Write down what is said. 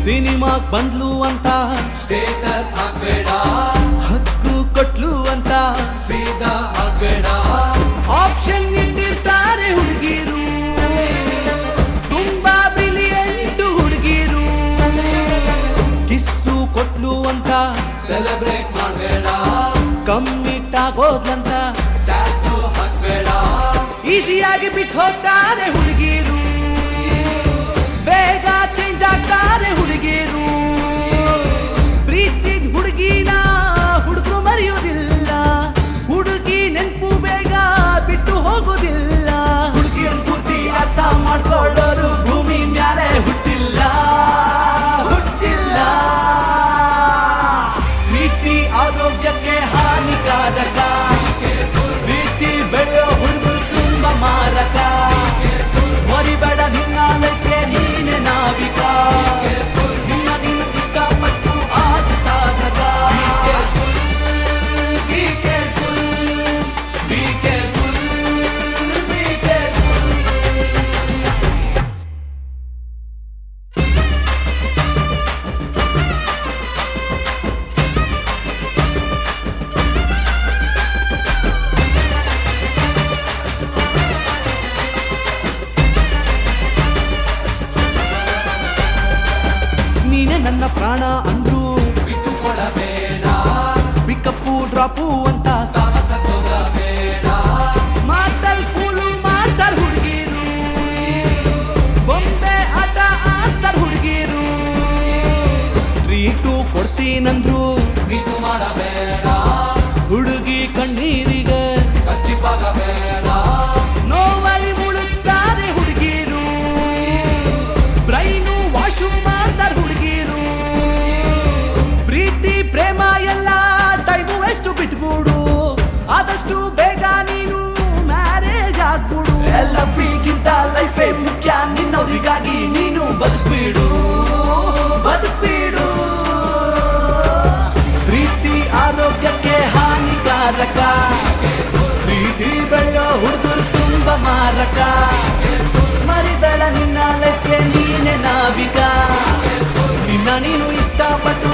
ಸಿನಿಮಾಗ್ ಬಂದ್ಲು ಅಂತ ಸ್ಟೇಟಸ್ ಹಾಕ್ಬೇಡ ಹಕ್ಕು ಕೊಟ್ಲು ಅಂತ ಫೀದಾ ಹಾಕ್ಬೇಡ ಆಪ್ಷನ್ ಇಟ್ಟಿರ್ತಾರೆ ಹುಡುಗಿರು ತುಂಬಾ ಬ್ರಿಲಿಯಂಟ್ ಹುಡುಗಿರು ಕಿಸ್ಸು ಕೊಟ್ಲು ಅಂತ ಸೆಲೆಬ್ರೇಟ್ ಮಾಡಬೇಡ ಕಮ್ಮಿಟ್ ಆಗೋದ್ಲಂತ ಟ್ಯಾಟೂ ಹಾಕ್ಬೇಡ ಈಸಿಯಾಗಿ ಬಿಟ್ಟು ಹೋಗ್ತಾರೆ ಹುಡುಗಿರು ಬೇಗ ಚೇಂಜ್ ಆಗ್ತಾರೆ ಹುಡುಗಿರು ಪ್ರೀತಿಸಿದ ಹುಡುಗಿನ ಹುಡುಗರು ಮರೆಯೋದಿಲ್ಲ ಹುಡುಗಿ ನೆನ್ಪು ಬೇಗ ಬಿಟ್ಟು ಹೋಗೋದಿಲ್ಲ ಹುಡುಗಿರ್ ಪೂರ್ತಿ ಅರ್ಥ ಮಾಡ್ಕೊಳ್ಳೋರು ಭೂಮಿ ಮ್ಯಾಲೆ ಹುಟ್ಟಿಲ್ಲ ಹುಟ್ಟಿಲ್ಲ ಪ್ರೀತಿ ಆರೋಗ್ಯಕ್ಕೆ ಹಾನಿಕಾರಕ ಪ್ರೀತಿ ಬೆಳೆಯೋ ಹುಡುಗರು ತುಂಬಾ ಮಾರಕ ಮರಿಬೇಡ ನಿನ್ನ ಲೈಫ್ಗೆ ನೀನೆ ನಾವಿಕ ನಿನ್ನ ನೀನು ಇಷ್ಟಪಟ್ಟು ಆದ ಸಾಧಕ Be careful, be careful, be careful. ನೀನೆ ನನ್ನ ಪ್ರಾಣ ಅಂದ್ರು ಬಿಟ್ಟು ಕೊಡಬೇಡ ಪಿಕಪ್ಪು ಡ್ರಾಪು ಅಂತ ಸಾಹಸ ಹೋಗಬೇಡ ಮಾತಲ್ ಫೂಲು ಮಾಡ್ತಾರ ಹುಡುಗಿರು ಬೊಂಬೆ ಆಟ ಆಡ್ತಾರ ಹುಡುಗಿರು ಟ್ರೀಟು ಕೊಡ್ತೀನಂದ್ರು ಬಿಟ್ಟು ಮಾಡಬೇಡ ಹುಡುಗಿ ಕಣ್ಣೀರಿಗೆ ಕಚ್ಚಿಪಾಗಬೇಡ ನೋವಲ್ಲಿ ಮುಳುಗಿಸ್ತಾರೆ ಹುಡುಗಿರು ಬ್ರೈನು ವಾಶು ಮಾಡ್ತಾರ ಹುಡುಗಿರು ಪ್ರೀತಿ ಪ್ರೇಮ ಎಲ್ಲ ಟೈಮು ಎಷ್ಟು ಬಿಟ್ಬಿಡು ಆದಷ್ಟು ಬೇಗ ನೀನು ಮ್ಯಾರೇಜ್ ಆಗ್ಬಿಡು ಎಲ್ಲ ಪ್ರೀಗಿಂತ ಲೈಫೇ ಮುಖ್ಯ ನಿನ್ನವರಿಗಾಗಿ ನೀನು ಬದುಕ್ಬಿಡು ಬದುಕ್ಬಿಡು ಪ್ರೀತಿ ಆರೋಗ್ಯಕ್ಕೆ ಹಾನಿಕಾರಕ ಪ್ರೀತಿ ಬೆಳೆಯೋ ಹುಡುಗರು ತುಂಬಾ ಮಾರಕ ಮರಿಬೇಡ ನಿನ್ನ ಲೈಫ್ಗೆ ನೀನೆ ನಾವಿಕ ನಿನ್ನ ನೀನು ಇಷ್ಟಪಟ್ಟು